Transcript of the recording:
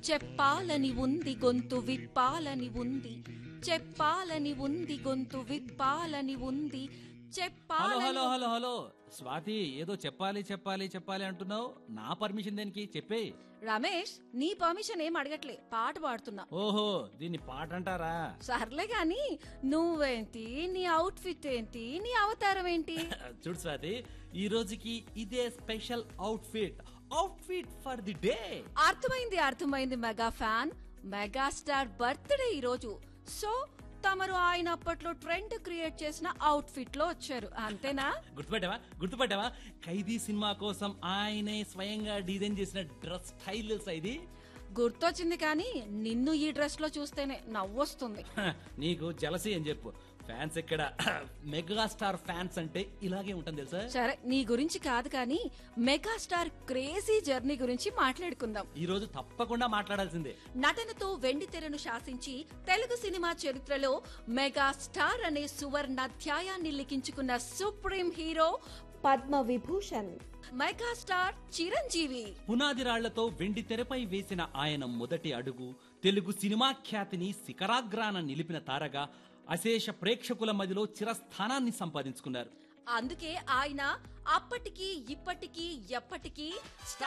చెప్పాలని ఉంది గొంతు విప్పాలని ఉంది చెప్పాలని ఉంది గొంతు విప్పాలని ఉంది హలో చెప్పాలని హలో హలో హలో స్వాతి ఏదో చెప్పాలి చెప్పాలి చెప్పాలి అంటున్నావు నా పర్మిషన్ దేనికి చెప్పే రమేష్ నీ పర్మిషన్ ఏం అడగట్లే పాట పాడుతున్నా ఓహో దీన్ని పాట అంటారా సర్లే గాని నువ్వేంటి నీ అవుట్ ఫిట్ ఏంటి నీ అవతారం ఏంటి చూడు స్వాతి ఈ రోజుకి ఇదే special outfit outfit for the day అర్థమైంది అర్థమైంది మెగా ఫ్యాన్ మెగాస్టార్ బర్త్డే ఈ రోజు సో తమరు ఆయన అప్పట్లో ట్రెండ్ క్రియేట్ చేసిన అవుట్ ఫిట్ లో వచ్చారు అంతేనా గుర్తుపట్టావా గుర్తుపట్టావా ఖైదీ సినిమా కోసం ఆయనే స్వయంగా డిజైన్ చేసిన డ్రెస్ స్టైల్ ఇది గుర్తొచ్చింది కానీ నిన్ను ఈ డ్రెస్ లో చూస్తేనే నవ్వొస్తుంది హ, నీకు జలసి అని చెప్పు ఫ్యాన్స్ ఎక్కడ మెగాస్టార్ ఫ్యాన్స్ అంటే ఇలాగే ఉంటుంది తెలుసా సరే నీ గురించి కాదు కానీ మెగాస్టార్ క్రేజీ జర్నీ గురించి మాట్లాడుకుందాం ఈ రోజు తప్పకుండా మాట్లాడాల్సిందే నటనతో వెండి తెరను శాసించి తెలుగు సినిమా చరిత్రలో మెగాస్టార్ అనే సువర్ణాధ్యాయాన్ని లిఖించుకున్న supreme hero Padma Vibhushan megastar Chiranjeevi పునాది రాళ్లతో వెండి తెరపై వేసిన ఆయన మొదటి అడుగు తెలుగు సినిమా ఖ్యాతిని శిఖరాగ్రాన నిలిపిన తారగా అశేష ప్రేక్షకుల మదిలో చిరస్థానాన్ని సంపాదించుకున్నారు అందుకే ఆయన అప్పటికి ఇప్పటికీ ఎప్పటికీ స్టార్